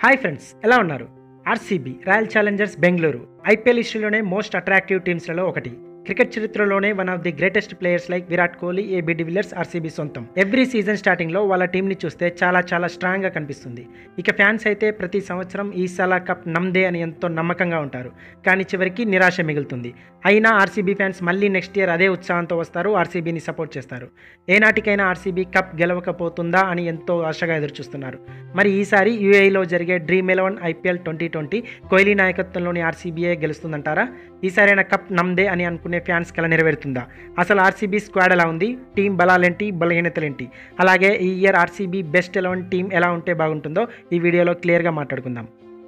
hi friends ఎలా ఉన్నారు RCB royal challengers Bengaluru IPL హిస్టరీలోనే మోస్ట్ అట్రాక్టివ్ టీమ్స్లలో ఒకటి క్రికెట్ చరిత్రలోనే one of the greatest players like Virat Kohli AB de Villiers RCB సొంతం ఎవ్రీ సీజన్ స్టార్టింగ్లో వాళ్ళ టీంని చూస్తే చాలా చాలా స్ట్రాంగ్గా కనిపిస్తుంది ఇక ఫ్యాన్స్ అయితే ప్రతి సంవత్సరం ఈ సలా కప్ నమ్దే అని ఎంతో నమ్మకంగా ఉంటారు కానీ చివరికి నిరాశ మిగులుతుంది అయినా ఆర్సీబీ ఫ్యాన్స్ మళ్ళీ నెక్స్ట్ ఇయర్ అదే ఉత్సాహంతో వస్తారు ఆర్సీబీని సపోర్ట్ చేస్తారు ఏనాటికైనా ఆర్సీబీ కప్ గెలవకపోతుందా అని ఎంతో ఆశగా ఎదురుచూస్తున్నారు మరి ఈసారి యూఏఈలో జరిగే dream eleven IPL twenty twenty Kohli నాయకత్వంలోని ఆర్సీబీఏ గెలుస్తుందంటారా ఈసారైనా కప్ నమ్దే అని అనుకునే ఫ్యాన్స్ కల నెరవేరుతుందా అసలు ఆర్సీబీ స్క్వాడ్ ఎలా ఉంది టీం బలాలేంటి బలహీనతలేంటి అలాగే ఈ year RCB best eleven team ఎలా ఉంటే బాగుంటుందో ఈ వీడియోలో క్లియర్గా మాట్లాడుకుందాం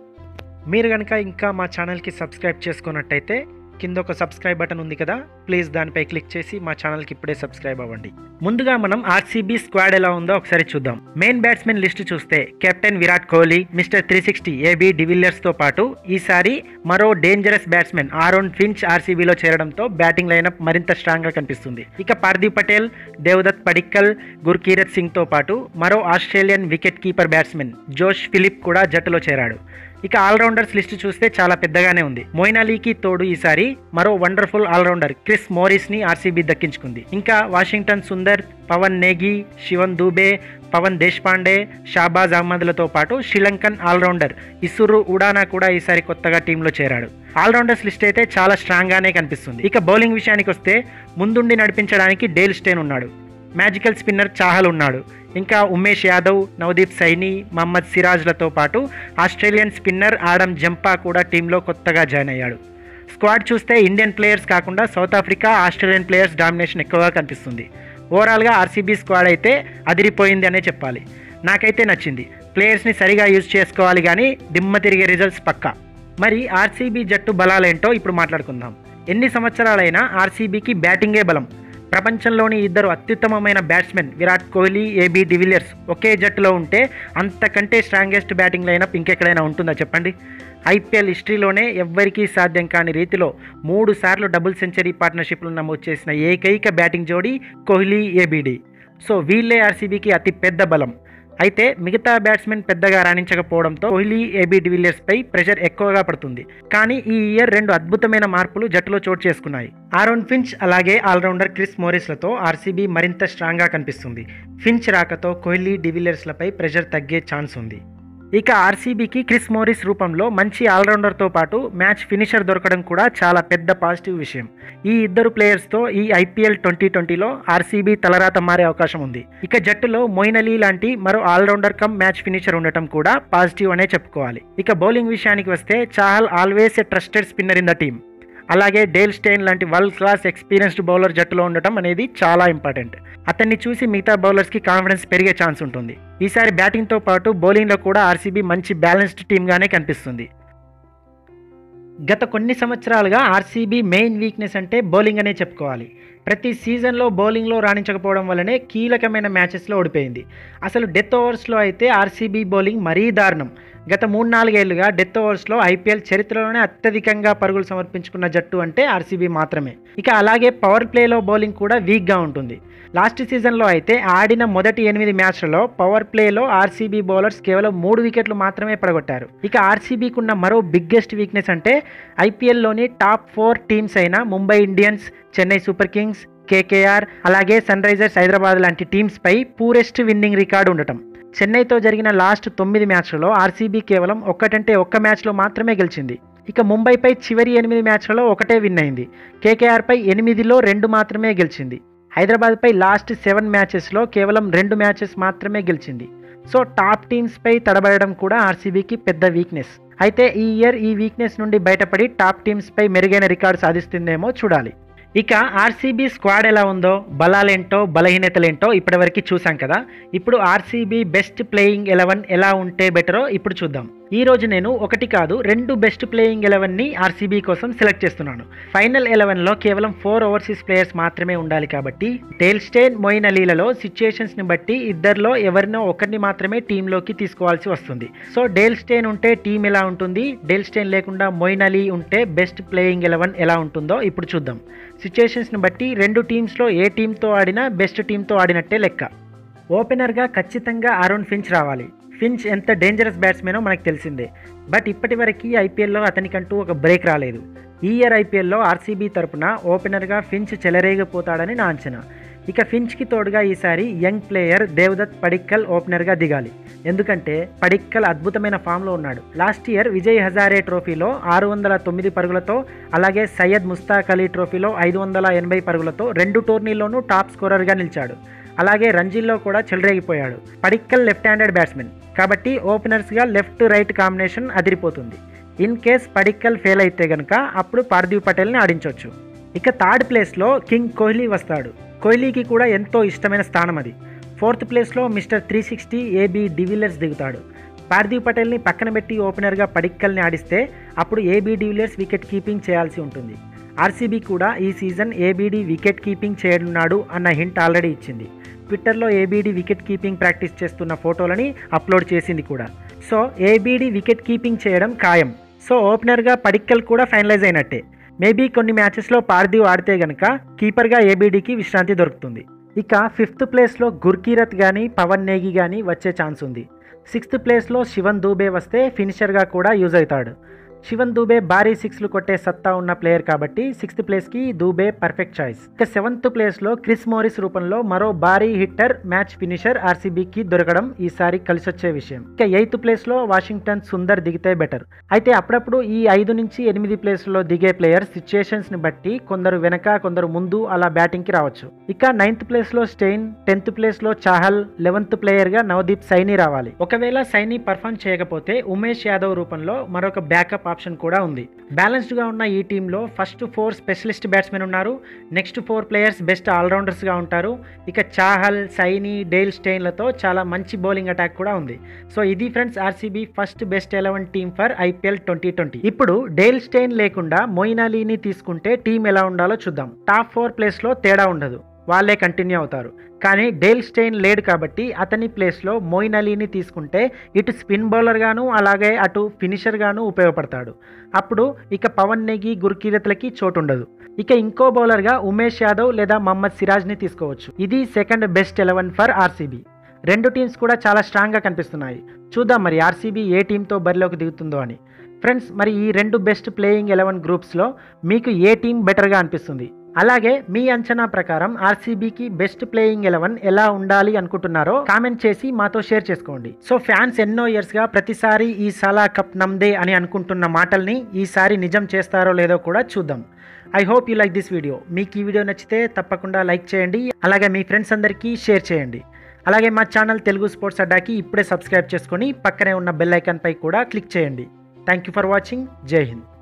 మీరు కనుక ఇంకా మా ఛానల్కి సబ్స్క్రైబ్ చేసుకున్నట్టయితే కింద ఒక సబ్స్క్రైబ్ బటన్ ఉంది కదా ప్లీజ్ దానిపై క్లిక్ చేసి మా ఛానల్కి ఇప్పుడే సబ్స్క్రైబ్ అవ్వండి ముందుగా మనం ఆర్సీబీ స్క్వాడ్ ఎలా ఉందో ఒకసారి చూద్దాం మెయిన్ బ్యాట్స్మెన్ లిస్ట్ చూస్తే captain Virat Kohli mister three sixty AB డివిలియర్స్తో పాటు ఈసారి మరో డేంజరస్ బ్యాట్స్మెన్ ఆరోన్ ఫించ్ ఆర్సీబీలో చేరడంతో బ్యాటింగ్ లైనప్ మరింత స్ట్రాంగ్గా కనిపిస్తుంది ఇక పార్దీప్ పటేల్ దేవదత్ పడిక్కల్ గుర్కీరత్ సింగ్తో పాటు మరో Australian wicket keeper batsmen Josh Philippe కూడా జట్టులో చేరాడు ఇక ఆల్రౌండర్స్ లిస్ట్ చూస్తే చాలా పెద్దగానే ఉంది మోయిన్ అలీకి తోడు ఈసారి మరో వండర్ఫుల్ ఆల్రౌండర్ క్రిస్ మోరిస్ ని ఆర్సీబీ దక్కించుకుంది ఇంకా వాషింగ్టన్ సుందర్ పవన్ నేగి శివన్ దూబే పవన్ దేశ్పాండే షాబాజ్ అహ్మద్లతో పాటు శ్రీలంకన్ ఆల్రౌండర్ ఇసురు ఉడానా కూడా ఈసారి కొత్తగా టీంలో చేరాడు ఆల్రౌండర్స్ లిస్ట్ అయితే చాలా స్ట్రాంగ్గానే కనిపిస్తుంది ఇక బౌలింగ్ విషయానికి వస్తే ముందుండి నడిపించడానికి డేల్ స్టేన్ ఉన్నాడు మ్యాజికల్ స్పిన్నర్ చాహల్ ఉన్నాడు ఇంకా ఉమేష్ యాదవ్ నవదీప్ సైని మహమ్మద్ సిరాజ్లతో పాటు ఆస్ట్రేలియన్ స్పిన్నర్ ఆడమ్ జంపా కూడా టీంలో కొత్తగా జాయిన్ అయ్యాడు స్క్వాడ్ చూస్తే ఇండియన్ ప్లేయర్స్ కాకుండా South Africa Australian players domination ఎక్కువగా కనిపిస్తుంది ఓవరాల్గా ఆర్సీబీ స్క్వాడ్ అయితే అదిరిపోయింది అనే చెప్పాలి నాకైతే నచ్చింది ప్లేయర్స్ని సరిగా యూజ్ చేసుకోవాలి కానీ దిమ్మ తిరిగే రిజల్ట్స్ పక్కా మరి ఆర్సీబీ జట్టు బలాలేంటో ఇప్పుడు మాట్లాడుకుందాం ఎన్ని సంవత్సరాలైనా ఆర్సీబీకి బ్యాటింగే బలం ప్రపంచంలోని ఇద్దరు అత్యుత్తమమైన batsmen Virat Kohli AB de Villiers ఒకే జట్టులో ఉంటే అంతకంటే స్ట్రాంగెస్ట్ బ్యాటింగ్ లైనప్ ఇంకెక్కడైనా ఉంటుందా చెప్పండి ఐపీఎల్ హిస్టరీలోనే ఎవ్వరికీ సాధ్యం కాని రీతిలో మూడు సార్లు డబుల్ సెంచరీ పార్ట్నర్షిప్లు నమోదు చేసిన ఏకైక బ్యాటింగ్ జోడీ కోహ్లీ ఏబీడీ సో వీళ్ళే ఆర్సీబీకి అతి పెద్ద బలం అయితే మిగతా బ్యాట్స్మెన్ పెద్దగా రాణించకపోవడంతో కోహ్లీ ఏబీ డివిలియర్స్ పై ప్రెషర్ ఎక్కువగా పడుతుంది కానీ ఈ ఇయర్ రెండు అద్భుతమైన మార్పులు జట్టులో చోటు చేసుకున్నాయి ఆరోన్ ఫించ్ అలాగే ఆల్రౌండర్ క్రిస్ మోరిస్లతో ఆర్సీబీ మరింత స్ట్రాంగ్గా కనిపిస్తుంది ఫించ్ రాకతో కోహ్లీ డివిలియర్స్లపై ప్రెషర్ తగ్గే ఛాన్స్ ఉంది ఇక ఆర్సీబీకి క్రిస్ మోరిస్ రూపంలో మంచి ఆల్రౌండర్తో పాటు మ్యాచ్ ఫినిషర్ దొరకడం కూడా చాలా పెద్ద పాజిటివ్ విషయం ఈ ఇద్దరు ప్లేయర్స్తో ఈ ఐపీఎల్ ట్వంటీ ట్వంటీలో ఆర్సీబీ తలరాత మారే అవకాశం ఉంది ఇక జట్టులో మొయిన్ అలీ లాంటి మరో ఆల్రౌండర్ కమ్ మ్యాచ్ ఫినిషర్ ఉండటం కూడా పాజిటివ్ అనే చెప్పుకోవాలి ఇక బౌలింగ్ విషయానికి వస్తే Chahal always a trusted spinner in the team అలాగే డేల్ స్టెయిన్ లాంటి వరల్డ్ క్లాస్ ఎక్స్పీరియన్స్డ్ బౌలర్ జట్టులో ఉండటం అనేది చాలా ఇంపార్టెంట్ అతన్ని చూసి మిగతా బౌలర్స్కి కాన్ఫిడెన్స్ పెరిగే ఛాన్స్ ఉంటుంది ఈసారి బ్యాటింగ్తో పాటు బౌలింగ్లో కూడా ఆర్సీబీ మంచి బ్యాలెన్స్డ్ టీమ్గానే కనిపిస్తుంది గత కొన్ని సంవత్సరాలుగా ఆర్సీబీ మెయిన్ వీక్నెస్ అంటే బౌలింగ్ అనే చెప్పుకోవాలి ప్రతి సీజన్లో బౌలింగ్లో రాణించకపోవడం వల్లనే కీలకమైన మ్యాచెస్లో ఓడిపోయింది అసలు డెత్ ఓవర్స్లో అయితే ఆర్సీబీ బౌలింగ్ మరీ దారుణం గత మూడు నాలుగేళ్లుగా డెత్ ఓవర్స్లో ఐపీఎల్ చరిత్రలోనే అత్యధికంగా పరుగులు సమర్పించుకున్న జట్టు అంటే ఆర్సీబీ మాత్రమే ఇక అలాగే పవర్ ప్లేలో బౌలింగ్ కూడా వీక్గా ఉంటుంది లాస్ట్ సీజన్లో అయితే ఆడిన మొదటి ఎనిమిది మ్యాచ్లలో పవర్ ప్లేలో ఆర్సీబీ బౌలర్స్ కేవలం మూడు వికెట్లు మాత్రమే పడగొట్టారు ఇక ఆర్సీబీకి ఉన్న మరో బిగ్గెస్ట్ వీక్నెస్ అంటే ఐపీఎల్లోని టాప్ ఫోర్ టీమ్స్ అయిన Mumbai Indians Chennai super kings KKR అలాగే సన్ రైజర్స్ హైదరాబాద్ లాంటి టీమ్స్పై పూరెస్ట్ విన్నింగ్ రికార్డు ఉండటం చెన్నైతో జరిగిన లాస్ట్ తొమ్మిది మ్యాచ్లలో ఆర్సీబీ కేవలం ఒక్కటంటే ఒక్క మ్యాచ్లో మాత్రమే గెలిచింది ఇక ముంబైపై చివరి ఎనిమిది మ్యాచ్లలో ఒకటే విన్ అయింది కేకేఆర్పై ఎనిమిదిలో రెండు మాత్రమే గెలిచింది హైదరాబాద్పై లాస్ట్ సెవెన్ మ్యాచెస్లో కేవలం రెండు మ్యాచెస్ మాత్రమే గెలిచింది సో టాప్ టీమ్స్పై తడబడడం కూడా ఆర్సీబీకి పెద్ద వీక్నెస్ అయితే ఈ ఇయర్ ఈ వీక్నెస్ నుండి బయటపడి టాప్ టీమ్స్పై మెరుగైన రికార్డు సాధిస్తుందేమో చూడాలి ఇక ఆర్సీబీ స్క్వాడ్ ఎలా ఉందో బలాలేంటో బలహీనతలేంటో ఇప్పటివరకు చూసాం కదా ఇప్పుడు ఆర్సీబీ బెస్ట్ ప్లేయింగ్ ఎలెవెన్ ఎలా ఉంటే బెటరో ఇప్పుడు చూద్దాం ఈ రోజు నేను ఒకటి కాదు రెండు బెస్ట్ ప్లేయింగ్ ఎలెవెన్ని ఆర్సీబీ కోసం సెలెక్ట్ చేస్తున్నాను ఫైనల్ ఎలెవెన్లో కేవలం ఫోర్ ఓవర్సీస్ ప్లేయర్స్ మాత్రమే ఉండాలి కాబట్టి డేల్ స్టేన్ మొయిన్ అలీలలో సిచ్యుయేషన్స్ని బట్టి ఇద్దరిలో ఎవరినో ఒకరిని మాత్రమే టీంలోకి తీసుకోవాల్సి వస్తుంది సో డేల్ స్టేన్ ఉంటే టీం ఎలా ఉంటుంది డేల్ స్టేన్ లేకుండా మొయిన్ అలీ ఉంటే బెస్ట్ ప్లేయింగ్ ఎలెవెన్ ఎలా ఉంటుందో ఇప్పుడు చూద్దాం సిచ్యుయేషన్స్ని బట్టి రెండు టీమ్స్లో ఏ టీంతో ఆడినా బెస్ట్ టీంతో ఆడినట్టే లెక్క ఓపెనర్గా ఖచ్చితంగా అరుణ్ ఫించ్ రావాలి ఫించ్ ఎంత డేంజరస్ బ్యాట్స్మెనో మనకు తెలిసిందే బట్ ఇప్పటి వరకు ఐపీఎల్లో అతనికంటూ ఒక బ్రేక్ రాలేదు ఈ ఇయర్ ఐపీఎల్లో ఆర్సీబీ తరపున ఓపెనర్గా ఫించ్ చెలరేగిపోతాడని నా అంచనా ఇక ఫించ్కి తోడుగా ఈసారి యంగ్ ప్లేయర్ దేవదత్ పడిక్కల్ ఓపెనర్గా దిగాలి ఎందుకంటే పడిక్కల్ అద్భుతమైన ఫామ్లో ఉన్నాడు లాస్ట్ ఇయర్ విజయ్ హజారే ట్రోఫీలో ఆరు వందల తొమ్మిది పరుగులతో అలాగే సయ్యద్ ముస్తాక్ అలీ ట్రోఫీలో ఐదు వందల ఎనభై పరుగులతో రెండు టోర్నీల్లోనూ టాప్ స్కోరర్గా నిలిచాడు అలాగే రంజీల్లో కూడా చెలరేగిపోయాడు పడిక్కల్ లెఫ్ట్ హ్యాండెడ్ బ్యాట్స్మెన్ కాబట్టి ఓపెనర్స్గా లెఫ్ట్ రైట్ కాంబినేషన్ అదిరిపోతుంది ఇన్ కేస్ పడిక్కల్ ఫెయిల్ అయితే గనుక అప్పుడు పార్థివ్ పటేల్ని ఆడించవచ్చు ఇక థర్డ్ ప్లేస్లో కింగ్ కోహ్లీ వస్తాడు కోహ్లీకి కూడా ఎంతో ఇష్టమైన స్థానం అది ఫోర్త్ ప్లేస్లో Mr three sixty AB de Villiers దిగుతాడు పార్థివ్ పటేల్ని పక్కన పెట్టి ఓపెనర్గా పడిక్కల్ని ఆడిస్తే అప్పుడు ఏబీ డివిలియర్స్ వికెట్ కీపింగ్ చేయాల్సి ఉంటుంది ఆర్సీబీ కూడా ఈ సీజన్ ఏబీడీ వికెట్ కీపింగ్ చేయనున్నాడు అన్న హింట్ ఆల్రెడీ ఇచ్చింది ట్విట్టర్లో ఏబీడీ వికెట్ కీపింగ్ ప్రాక్టీస్ చేస్తున్న ఫోటోలని అప్లోడ్ చేసింది కూడా సో ఏబీడీ వికెట్ కీపింగ్ చేయడం ఖాయం సో ఓపెనర్గా పడిక్కల్ కూడా ఫైనలైజ్ అయినట్టే మేబీ కొన్ని మ్యాచెస్లో పార్థివ్ ఆడితే గనక కీపర్గా ఏబీడీకి విశ్రాంతి దొరుకుతుంది ఇక ఫిఫ్త్ ప్లేస్లో గుర్కీరత్ కానీ పవన్ నేగి కానీ వచ్చే ఛాన్స్ ఉంది సిక్స్త్ ప్లేస్లో శివన్ దూబే వస్తే ఫినిషర్గా కూడా యూజ్ అవుతాడు శివన్ దూబే భారీ సిక్స్లు కొట్టే సత్తా ఉన్న ప్లేయర్ కాబట్టి సిక్స్త్ ప్లేస్కి దూబే పర్ఫెక్ట్ చాయిస్ ఇక సెవెంత్ ప్లేస్లో క్రిస్ మోరిస్ రూపంలో మరో భారీ హిట్టర్ మ్యాచ్ ఫినిషర్ ఆర్సీబీకి దొరకడం ఈసారి కలిసొచ్చే విషయం ఇక ఎయిత్ ప్లేస్లో వాషింగ్టన్ సుందర్ దిగితే బెటర్ అయితే అప్పుడప్పుడు ఈ ఐదు నుంచి ఎనిమిది ప్లేస్లలో దిగే ప్లేయర్ సిచ్యుయేషన్స్ని బట్టి కొందరు వెనక కొందరు ముందు అలా బ్యాటింగ్కి రావచ్చు ఇక నైన్త్ ప్లేస్లో స్టెయిన్ టెన్త్ ప్లేస్లో చాహల్ లెవెన్త్ ప్లేయర్గా నవదీప్ సైని రావాలి ఒకవేళ సైని పర్ఫామ్ చేయకపోతే ఉమేష్ యాదవ్ రూపంలో మరొక బ్యాకప్ ఆప్షన్ కూడా ఉంది బ్యాలెన్స్డ్గా ఉన్న ఈ టీంలో ఫస్ట్ ఫోర్ స్పెషలిస్ట్ బ్యాట్స్మెన్ ఉన్నారు నెక్స్ట్ ఫోర్ ప్లేయర్స్ బెస్ట్ ఆల్రౌండర్స్గా ఉంటారు ఇక చాహల్ సైని డేల్ స్టెయిన్లతో చాలా మంచి బౌలింగ్ అటాక్ కూడా ఉంది సో ఇది friends RCB first best eleven team for IPL twenty twenty ఇప్పుడు డేల్ స్టెయిన్ లేకుండా మొయిన్ అలీని తీసుకుంటే టీం ఎలా ఉండాలో చూద్దాం టాప్ ఫోర్ ప్లేస్లో తేడా ఉండదు వాళ్ళే కంటిన్యూ అవుతారు కానీ డేల్ స్టెయిన్ లేడు కాబట్టి అతని ప్లేస్లో మోయిన్ అలీని తీసుకుంటే ఇటు స్పిన్ బౌలర్ గాను అలాగే అటు ఫినిషర్ గాను ఉపయోగపడతాడు అప్పుడు ఇక పవన్ నెగి గుర్కీరత్లకి చోటు ఉండదు ఇక ఇంకో బౌలర్గా ఉమేష్ యాదవ్ లేదా మహమ్మద్ సిరాజ్ని తీసుకోవచ్చు ఇది second best eleven for RCB రెండు టీమ్స్ కూడా చాలా స్ట్రాంగ్గా కనిపిస్తున్నాయి చూద్దాం మరి ఆర్సీబీ ఏ టీంతో బరిలోకి దిగుతుందో అని ఫ్రెండ్స్ మరి ఈ రెండు బెస్ట్ ప్లేయింగ్ ఎలెవెన్ గ్రూప్స్లో మీకు ఏ టీం బెటర్గా అనిపిస్తుంది అలాగే మీ అంచనా ప్రకారం ఆర్సీబీకి బెస్ట్ ప్లేయింగ్ ఎలెవెన్ ఎలా ఉండాలి అనుకుంటున్నారో కామెంట్ చేసి మాతో షేర్ చేసుకోండి సో ఫ్యాన్స్ ఎన్నో ఇయర్స్గా ప్రతిసారి ఈ సలా కప్ నమ్దే అని అనుకుంటున్న మాటల్ని ఈసారి నిజం చేస్తారో లేదో కూడా చూద్దాం I hope you like this video మీకు ఈ వీడియో నచ్చితే తప్పకుండా లైక్ చేయండి అలాగే మీ ఫ్రెండ్స్ అందరికీ షేర్ చేయండి అలాగే మా ఛానల్ తెలుగు స్పోర్ట్స్ అడ్డాకి ఇప్పుడే సబ్స్క్రైబ్ చేసుకొని పక్కనే ఉన్న బెల్ ఐకాన్ పై కూడా క్లిక్ చేయండి థ్యాంక్ యూ ఫర్ వాచింగ్ జై హింద్